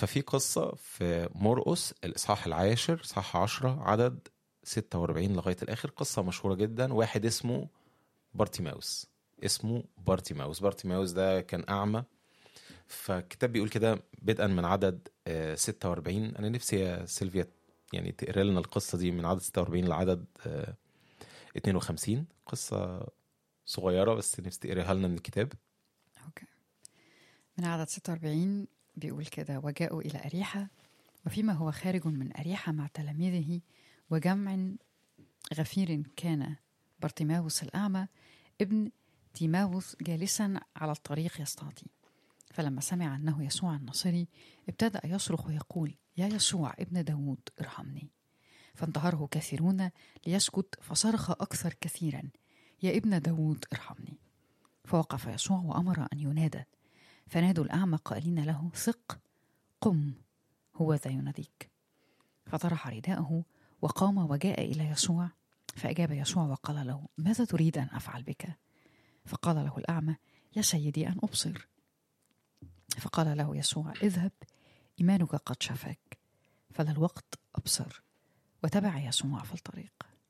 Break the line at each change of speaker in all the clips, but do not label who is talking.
ففي قصة في مرقس الإصحاح العاشر إصحاح عشرة عدد 46 لغاية الآخر قصة مشهورة جدا واحد اسمه بارتيماوس اسمه بارتيماوس بارتيماوس ده كان أعمى فالكتاب بيقول كده بدءا من عدد آه، 46 أنا نفسي يا سيلفيا يعني تقرا لنا القصة دي من عدد 46 لعدد آه، 52 قصة صغيرة بس نفسي تقريها لنا من الكتاب
أوكي من عدد 46 بيقول كده وجاءوا إلى أريحة وفيما هو خارج من أريحة مع تلاميذه وجمع غفير كان بارتيماوس الأعمى ابن تيماوس جالسا على الطريق يستعطي فلما سمع أنه يسوع الناصري ابتدأ يصرخ ويقول يا يسوع ابن داود ارحمني فانتهره كثيرون ليسكت فصرخ أكثر كثيرا يا ابن داود ارحمني فوقف يسوع وأمر أن ينادى فنادوا الأعمى قائلين له ثق قم هو ذا يناديك فطرح رداءه وقام وجاء إلى يسوع فأجاب يسوع وقال له ماذا تريد أن أفعل بك فقال له الأعمى يا سيدي أن أبصر فقال له يسوع اذهب إيمانك قد شفاك فلا الوقت أبصر وتبع يسوع في الطريق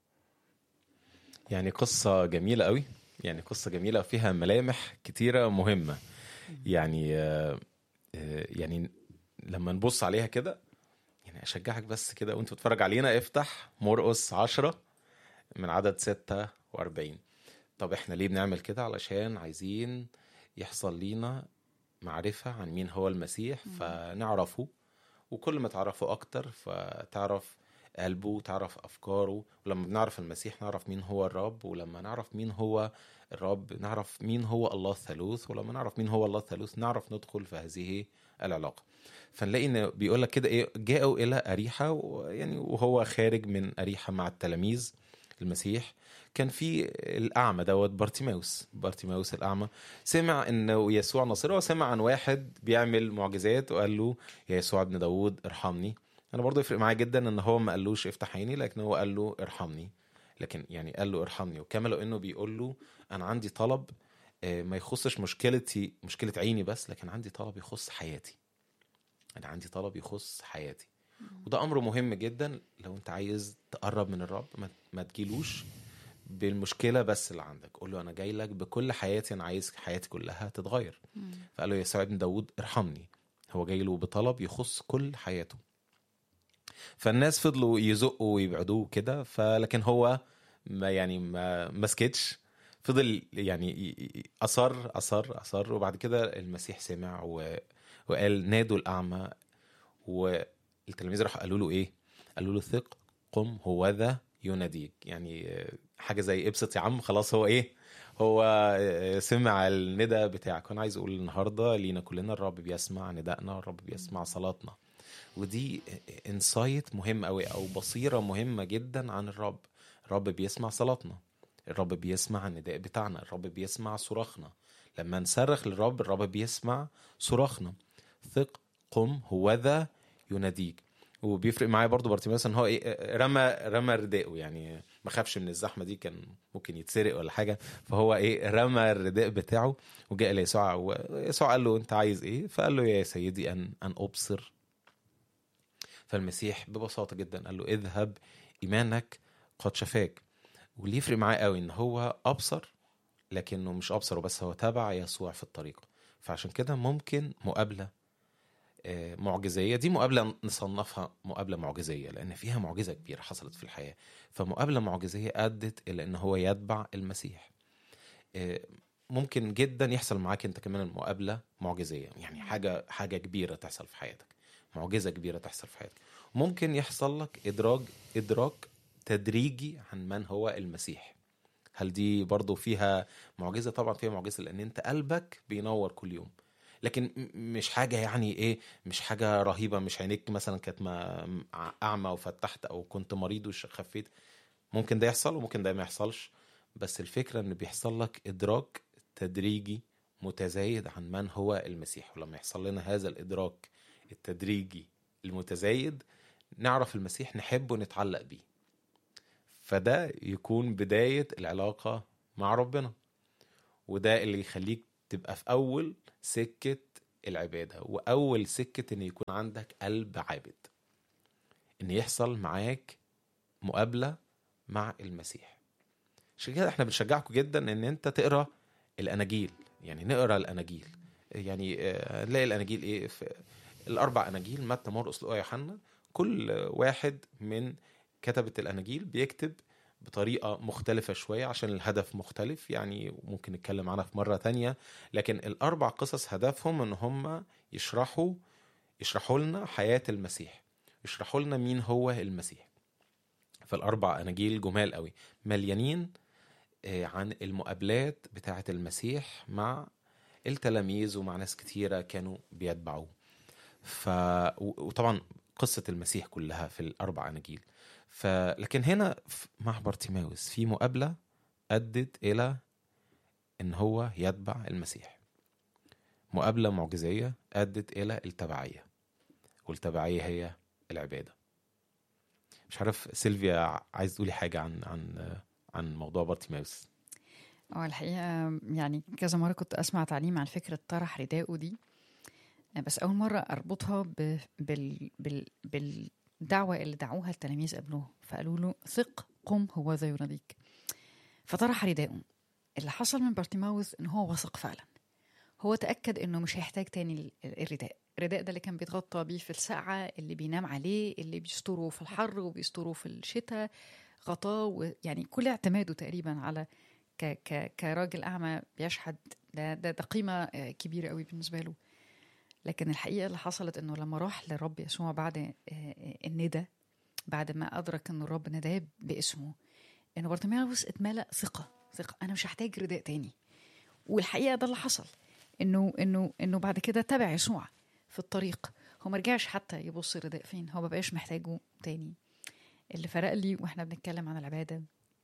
يعني قصة جميلة قوي يعني قصة جميلة فيها ملامح كتيرة مهمة يعني آه، آه، يعني لما نبص عليها كده يعني أشجعك بس كده وأنت بتتفرج علينا افتح مرقس عشرة من عدد ستة وأربعين طب احنا ليه بنعمل كده علشان عايزين يحصل لينا معرفة عن مين هو المسيح فنعرفه وكل ما تعرفه أكتر فتعرف قلبه تعرف أفكاره ولما بنعرف المسيح نعرف مين هو الرب ولما نعرف مين هو الرب نعرف مين هو الله الثالوث ولما نعرف مين هو الله الثالوث نعرف ندخل في هذه العلاقة فنلاقي ان بيقول لك كده ايه جاءوا الى اريحه يعني وهو خارج من اريحه مع التلاميذ المسيح كان في الاعمى دوت بارتيماوس بارتيماوس الاعمى سمع انه يسوع ناصري وسمع عن واحد بيعمل معجزات وقال له يا يسوع ابن داوود ارحمني انا برضه يفرق معايا جدا ان هو ما قالوش افتح عيني لكن هو قال له ارحمني لكن يعني قال له ارحمني وكما لو انه بيقول له انا عندي طلب آه، ما يخصش مشكلتي مشكله عيني بس لكن عندي طلب يخص حياتي انا عندي طلب يخص حياتي وده امر مهم جدا لو انت عايز تقرب من الرب ما, ما تجيلوش بالمشكله بس اللي عندك قول له انا جاي لك بكل حياتي انا عايز حياتي كلها تتغير فقال له يا سيد بن داود ارحمني هو جاي له بطلب يخص كل حياته فالناس فضلوا يزقوا ويبعدوه كده فلكن هو ما يعني ما ما سكتش فضل يعني ي- ي- اصر اصر اصر وبعد كده المسيح سمع و... وقال نادوا الاعمى والتلاميذ راحوا قالوا له ايه؟ قالوا له ثق قم هو ذا يناديك يعني آه، حاجه زي ابسط يا عم خلاص هو ايه؟ هو آه، سمع الندى بتاعك وانا عايز اقول النهارده لينا كلنا الرب بيسمع ندائنا الرب بيسمع صلاتنا ودي انسايت مهم قوي او بصيره مهمه جدا عن الرب الرب بيسمع صلاتنا الرب بيسمع النداء بتاعنا الرب بيسمع صراخنا لما نصرخ للرب الرب بيسمع صراخنا ثق قم هو ذا يناديك وبيفرق معايا برضو بارتيماوس ان هو ايه رمى رمى رداءه يعني ما خافش من الزحمه دي كان ممكن يتسرق ولا حاجه فهو ايه رمى الرداء بتاعه وجاء ليسوع ويسوع قال له انت عايز ايه فقال له يا سيدي ان ان ابصر فالمسيح ببساطه جدا قال له اذهب ايمانك قد شفاك واللي يفرق معاه قوي ان هو ابصر لكنه مش ابصر وبس هو تابع يسوع في الطريق فعشان كده ممكن مقابله آه، معجزيه دي مقابله نصنفها مقابله معجزيه لان فيها معجزه كبيره حصلت في الحياه فمقابله معجزيه ادت الى ان هو يتبع المسيح آه، ممكن جدا يحصل معاك انت كمان المقابله معجزيه يعني حاجه حاجه كبيره تحصل في حياتك معجزه كبيره تحصل في حياتك ممكن يحصل لك ادراك ادراك تدريجي عن من هو المسيح هل دي برضو فيها معجزه طبعا فيها معجزه لان انت قلبك بينور كل يوم لكن م- مش حاجه يعني ايه مش حاجه رهيبه مش عينيك مثلا كانت ما- اعمى وفتحت او كنت مريض وخفيت ممكن ده يحصل وممكن ده ما يحصلش بس الفكره ان بيحصل لك ادراك تدريجي متزايد عن من هو المسيح ولما يحصل لنا هذا الادراك التدريجي المتزايد نعرف المسيح نحبه نتعلق بيه فده يكون بداية العلاقة مع ربنا وده اللي يخليك تبقى في أول سكة العباده واول سكه ان يكون عندك قلب عابد ان يحصل معاك مقابله مع المسيح عشان كده احنا بنشجعكم جدا ان انت تقرا الاناجيل يعني نقرا الاناجيل يعني آه، نلاقي الاناجيل ايه في الاربع اناجيل متى مرقس لوقا يوحنا كل واحد من كتبة الاناجيل بيكتب بطريقة مختلفة شوية عشان الهدف مختلف يعني ممكن نتكلم عنها في مرة تانية لكن الأربع قصص هدفهم إن هم يشرحوا يشرحوا لنا حياة المسيح يشرحوا لنا مين هو المسيح فالأربع أناجيل جمال قوي مليانين آه، عن المقابلات بتاعة المسيح مع التلاميذ ومع ناس كتيرة كانوا بيتبعوه ف... و- وطبعا قصة المسيح كلها في الأربع أناجيل ف... لكن هنا في- مع بارتيماوس في مقابلة أدت إلى إن هو يتبع المسيح مقابلة معجزية أدت إلى التبعية والتبعية هي العبادة مش عارف سيلفيا عايز تقولي حاجة عن عن عن موضوع بارتيماوس
اه الحقيقة يعني كذا مرة كنت أسمع تعليم عن فكرة طرح رداءه دي بس أول مرة أربطها ب... بال... بال... بالدعوة اللي دعوها التلاميذ قبله فقالوا له ثق قم هو ذا يناديك فطرح رداءه اللي حصل من بارتيماوس إن هو وثق فعلا هو تأكد إنه مش هيحتاج تاني ال- الرداء الرداء ده اللي كان بيتغطى بيه في السقعة اللي بينام عليه اللي بيستره في الحر وبيستره في الشتاء غطاه و- يعني كل اعتماده تقريبا على ك ك كراجل اعمى بيشحد ده ده, ده قيمه آه، كبيره قوي بالنسبه له لكن الحقيقه اللي حصلت انه لما راح للرب يسوع بعد آه، آه، الندى بعد ما ادرك ان الرب نداه باسمه انه بارتيماوس اتملأ ثقه ثقه انا مش هحتاج رداء تاني والحقيقه ده اللي حصل انه انه انه بعد كده تبع يسوع في الطريق هو ما رجعش حتى يبص الرداء فين هو ما بقاش محتاجه تاني اللي فرق لي واحنا بنتكلم عن العباده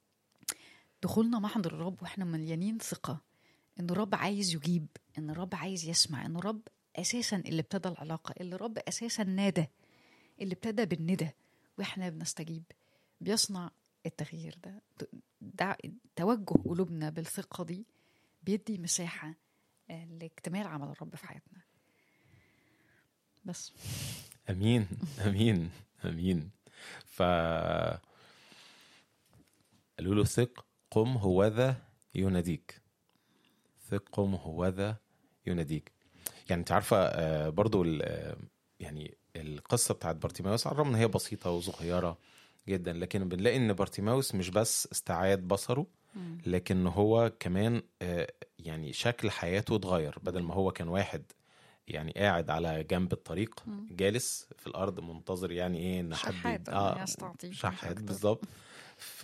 دخولنا محضر الرب واحنا مليانين ثقة ان الرب عايز يجيب ان الرب عايز يسمع ان الرب اساسا اللي ابتدى العلاقة اللي الرب اساسا نادى اللي ابتدى بالندى واحنا بنستجيب بيصنع التغيير ده دع... توجه قلوبنا بالثقة دي بيدي مساحة آه، لاكتمال عمل الرب في حياتنا بس
امين امين امين ف قالوا له ثق قم هوذا يناديك ثق قم هوذا يناديك يعني انت عارفه آه، برضو ال- آه، يعني القصه بتاعت بارتيماوس على الرغم ان هي بسيطه وصغيره جدا لكن بنلاقي ان بارتيماوس مش بس استعاد بصره لكن هو كمان آه، يعني شكل حياته اتغير بدل ما هو كان واحد يعني قاعد على جنب الطريق
مم.
جالس في الارض منتظر يعني ايه ان حد
شحات آه يستعطي
شحات بالظبط ف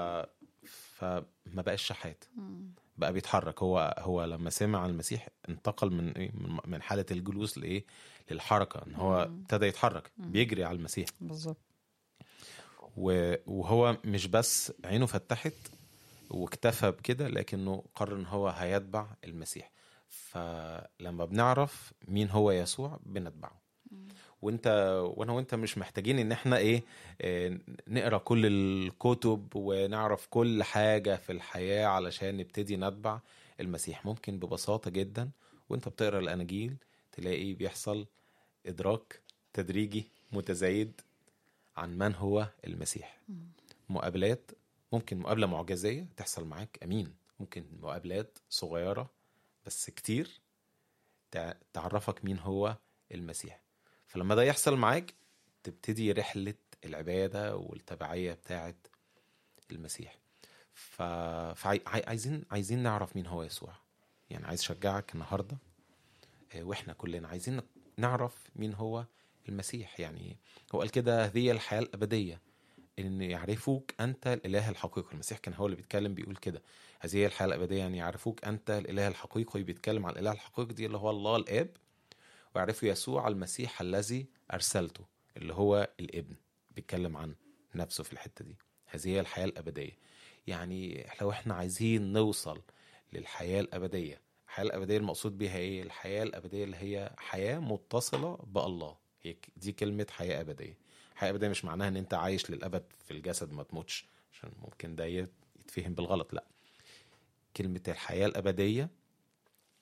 فما بقاش شحات بقى بيتحرك هو هو لما سمع عن المسيح انتقل من ايه من- من حاله الجلوس لايه للحركه ان هو
مم.
ابتدى يتحرك
مم.
بيجري على المسيح
بالظبط
و- وهو مش بس عينه فتحت واكتفى بكده لكنه قرر ان هو هيتبع المسيح فلما بنعرف مين هو يسوع بنتبعه وانت وانا وانت مش محتاجين ان احنا ايه آه، نقرا كل الكتب ونعرف كل حاجه في الحياه علشان نبتدي نتبع المسيح ممكن ببساطه جدا وانت بتقرا الاناجيل تلاقي بيحصل ادراك تدريجي متزايد عن من هو المسيح مقابلات ممكن مقابله معجزيه تحصل معاك امين ممكن مقابلات صغيره بس كتير تع- تعرفك مين هو المسيح فلما ده يحصل معاك تبتدي رحله العباده والتبعيه بتاعه المسيح ف... فعايزين عايزين نعرف مين هو يسوع يعني عايز اشجعك النهارده آه، واحنا كلنا عايزين نعرف مين هو المسيح يعني هو قال كده هذه الحياه الابديه ان يعرفوك انت الاله الحقيقي المسيح كان هو اللي بيتكلم بيقول كده هذه هي الحياه الابديه يعني يعرفوك انت الاله الحقيقي بيتكلم عن الاله الحقيقي دي اللي هو الله الاب ويعرفوا يسوع المسيح الذي ارسلته اللي هو الابن بيتكلم عن نفسه في الحته دي هذه هي الحياه الابديه يعني لو احنا عايزين نوصل للحياه الابديه الحياه الابديه المقصود بيها ايه الحياه الابديه اللي هي حياه متصله بالله هي ك- دي كلمه حياه ابديه حياه ابديه مش معناها ان انت عايش للابد في الجسد ما تموتش عشان ممكن ده يت- يتفهم بالغلط لا كلمه الحياه الابديه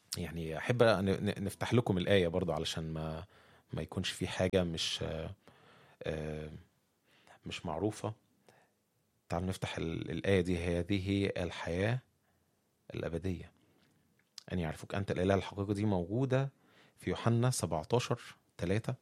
يعني احب ن- ن- نفتح لكم الايه برضو علشان ما ما يكونش في حاجه مش آه، آه، مش معروفه تعالوا نفتح ال- الايه دي هذه الحياه الابديه ان يعرفوك انت الاله الحقيقي دي موجوده في يوحنا 17 3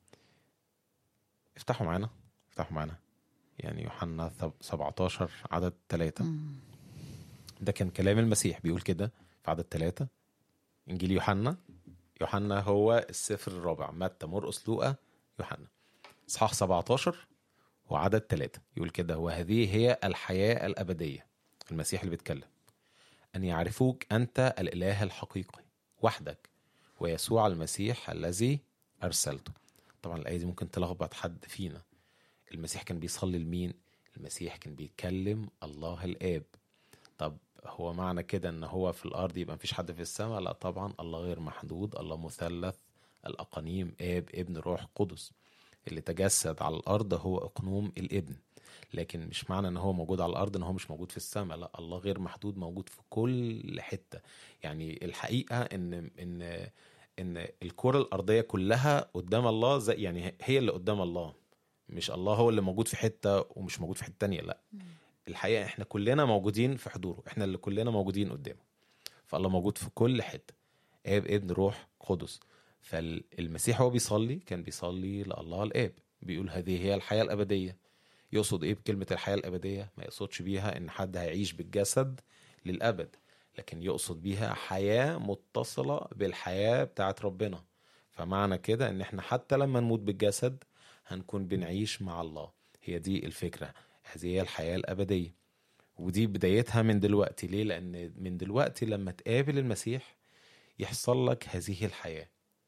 افتحوا معانا افتحوا معانا يعني يوحنا 17 عدد 3
مم.
ده كان كلام المسيح بيقول كده في عدد ثلاثة إنجيل يوحنا يوحنا هو السفر الرابع متى مرقس لوقا يوحنا إصحاح 17 وعدد ثلاثة يقول كده وهذه هي الحياة الأبدية المسيح اللي بيتكلم أن يعرفوك أنت الإله الحقيقي وحدك ويسوع المسيح الذي أرسلته طبعا الآية دي ممكن تلخبط حد فينا المسيح كان بيصلي لمين المسيح كان بيتكلم الله الآب طب هو معنى كده ان هو في الارض يبقى مفيش حد في السماء لا طبعا الله غير محدود الله مثلث الاقانيم اب ابن روح قدس اللي تجسد على الارض هو اقنوم الابن لكن مش معنى ان هو موجود على الارض ان هو مش موجود في السماء لا الله غير محدود موجود في كل حته يعني الحقيقه ان ان ان الكره الارضيه كلها قدام الله زي يعني هي اللي قدام الله مش الله هو اللي موجود في حته ومش موجود في حته تانية لا الحقيقه احنا كلنا موجودين في حضوره احنا اللي كلنا موجودين قدامه فالله موجود في كل حته اب ابن روح قدس فالمسيح هو بيصلي كان بيصلي لله الاب بيقول هذه هي الحياه الابديه يقصد ايه بكلمه الحياه الابديه ما يقصدش بيها ان حد هيعيش بالجسد للابد لكن يقصد بيها حياه متصله بالحياه بتاعت ربنا فمعنى كده ان احنا حتى لما نموت بالجسد هنكون بنعيش مع الله هي دي الفكره هذه هي الحياه الابديه ودي بدايتها من دلوقتي ليه لان من دلوقتي لما تقابل المسيح يحصل لك هذه الحياه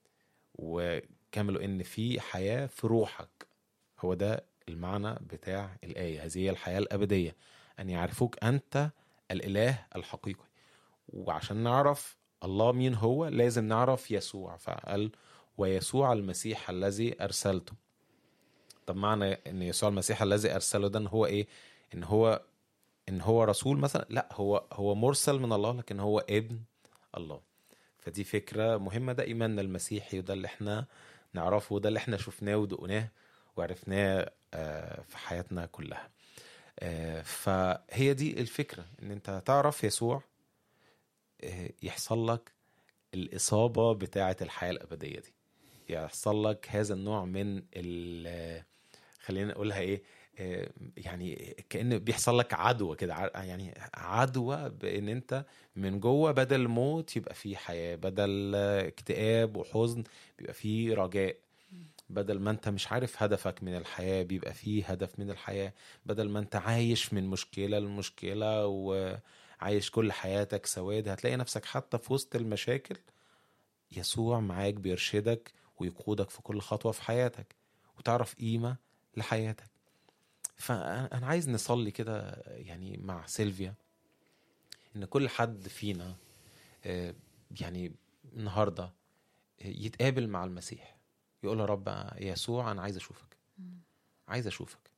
وكملوا ان في حياه في روحك هو ده المعنى بتاع الايه هذه هي الحياه الابديه ان يعرفوك انت الاله الحقيقي وعشان نعرف الله مين هو لازم نعرف يسوع فقال ويسوع المسيح الذي ارسلته طب معنى ان يسوع المسيح الذي ارسله ده ان هو ايه ان هو ان هو رسول مثلا لا هو هو مرسل من الله لكن هو ابن الله فدي فكره مهمه ده ايماننا المسيحي وده اللي احنا نعرفه وده اللي احنا شفناه ودقناه وعرفناه آه، في حياتنا كلها آه، فهي دي الفكره ان انت تعرف يسوع آه، يحصل لك الاصابه بتاعه الحياه الابديه دي يحصل لك هذا النوع من ال خلينا نقولها ايه آه، يعني كأن بيحصل لك عدوى كده ع- يعني عدوى بان انت من جوه بدل موت يبقى فيه حياه بدل آه، اكتئاب وحزن بيبقى فيه رجاء بدل ما انت مش عارف هدفك من الحياه بيبقى فيه هدف من الحياه بدل ما انت عايش من مشكله لمشكله وعايش كل حياتك سواد هتلاقي نفسك حتى في وسط المشاكل يسوع معاك بيرشدك ويقودك في كل خطوه في حياتك وتعرف قيمه لحياتك فانا عايز نصلي كده يعني مع سيلفيا ان كل حد فينا آه، يعني النهارده آه، يتقابل مع المسيح يقول يا رب يسوع انا عايز اشوفك عايز اشوفك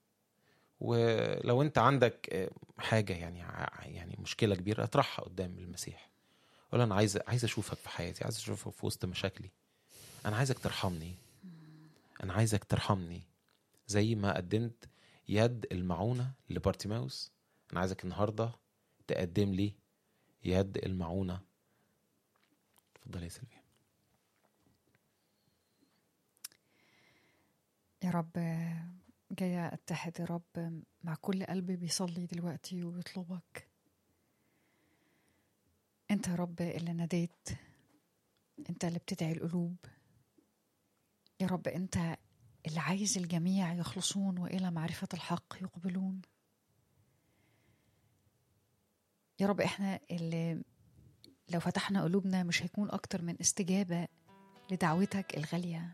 ولو انت عندك آه، حاجه يعني ع- يعني مشكله كبيره اطرحها قدام المسيح قول انا عايز عايز اشوفك في حياتي عايز اشوفك في وسط مشاكلي انا عايزك ترحمني انا عايزك ترحمني زي ما قدمت يد المعونة لبارتيماوس أنا عايزك النهاردة تقدم لي يد المعونة اتفضل يا سيلفيا
يا رب جاية أتحد يا رب مع كل قلب بيصلي دلوقتي ويطلبك أنت يا رب اللي ناديت أنت اللي بتدعي القلوب يا رب أنت اللي عايز الجميع يخلصون وإلى معرفة الحق يقبلون يا رب إحنا اللي لو فتحنا قلوبنا مش هيكون أكتر من استجابة لدعوتك الغالية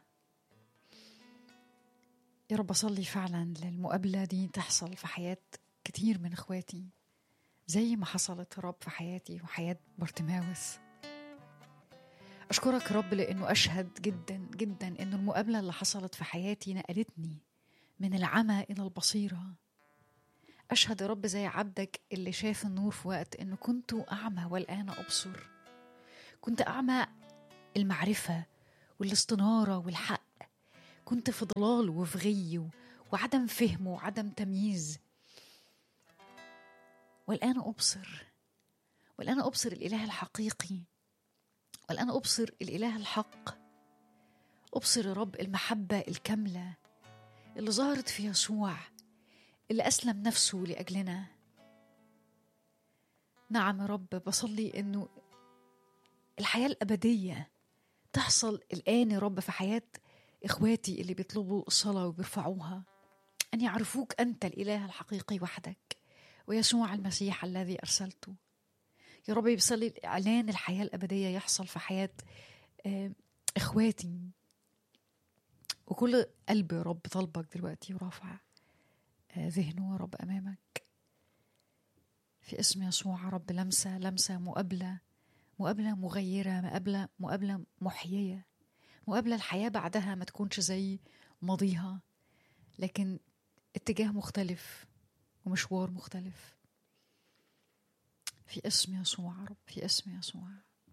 يا رب أصلي فعلا للمقابلة دي تحصل في حياة كتير من إخواتي زي ما حصلت يا رب في حياتي وحياة بارتماوس أشكرك يا رب لأنه أشهد جدا جدا أنه المقابلة اللي حصلت في حياتي نقلتني من العمى إلى البصيرة أشهد يا رب زي عبدك اللي شاف النور في وقت أنه كنت أعمى والآن أبصر كنت أعمى المعرفة والاستنارة والحق كنت في ضلال وفي غي و- وعدم فهم وعدم تمييز والآن أبصر والآن أبصر الإله الحقيقي والآن أبصر الإله الحق أبصر يا رب المحبة الكاملة اللي ظهرت في يسوع اللي أسلم نفسه لأجلنا نعم يا رب بصلي إنه الحياة الأبدية تحصل الآن يا رب في حياة إخواتي اللي بيطلبوا الصلاة وبيرفعوها أن يعرفوك أنت الإله الحقيقي وحدك ويسوع المسيح الذي أرسلته يا رب بصلي إعلان الحياة الأبدية يحصل في حياة آه، إخواتي وكل قلب يا رب طلبك دلوقتي ورافع آه، ذهنه يا رب أمامك في اسم يسوع يا رب لمسة لمسة مقابلة مقابلة مغيرة مقابلة مقابلة محيية مقابلة الحياة بعدها ما تكونش زي ماضيها لكن اتجاه مختلف ومشوار مختلف في اسم يسوع يا رب في اسم يسوع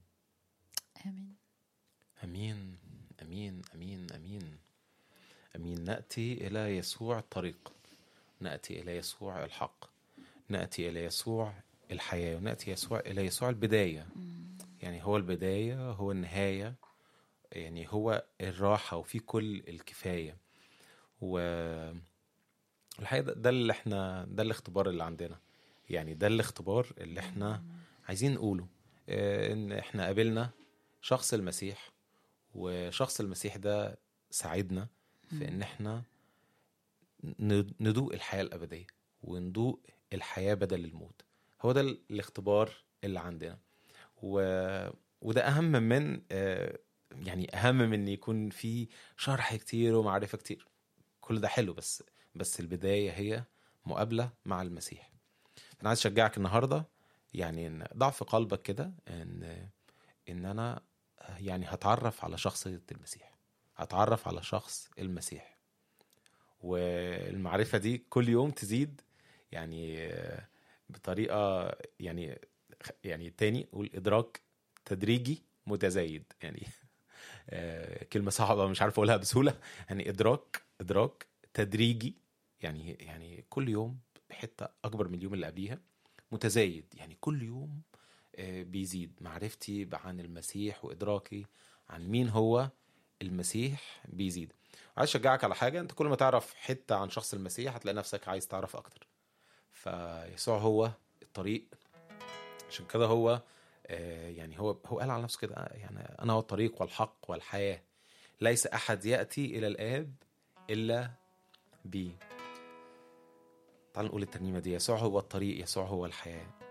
آمين
امين امين امين امين امين ناتي الى يسوع الطريق ناتي الى يسوع الحق ناتي الى يسوع الحياه وناتي يسوع الى يسوع البدايه يعني هو البدايه هو النهايه يعني هو الراحه وفي كل الكفايه و الحقيقه ده- ده اللي احنا ده الاختبار اللي عندنا يعني ده الاختبار اللي احنا عايزين نقوله آه، ان احنا قابلنا شخص المسيح وشخص المسيح ده ساعدنا في ان احنا ن- ندوق الحياه الابديه وندوق الحياه بدل الموت هو ده ال- الاختبار اللي عندنا و... وده اهم من آه، يعني اهم من ان يكون في شرح كتير ومعرفه كتير كل ده حلو بس بس البدايه هي مقابله مع المسيح انا عايز اشجعك النهارده يعني ان ضع في قلبك كده ان ان انا يعني هتعرف على شخصية المسيح هتعرف على شخص المسيح والمعرفة دي كل يوم تزيد يعني آه، بطريقة يعني يعني تاني قول إدراك تدريجي متزايد يعني آه، كلمة صعبة مش عارف أقولها بسهولة يعني إدراك إدراك تدريجي يعني يعني كل يوم حتة أكبر من اليوم اللي قبليها متزايد يعني كل يوم آه، بيزيد معرفتي عن المسيح وإدراكي عن مين هو المسيح بيزيد عايز اشجعك على حاجه انت كل ما تعرف حته عن شخص المسيح هتلاقي نفسك عايز تعرف اكتر فيسوع هو الطريق عشان كده هو آه، يعني هو هو قال على نفسه كده آه، يعني انا هو الطريق والحق والحياه ليس احد ياتي الى الاب الا بي تعال نقول الترنيمه دي يسوع هو الطريق يسوع هو الحياه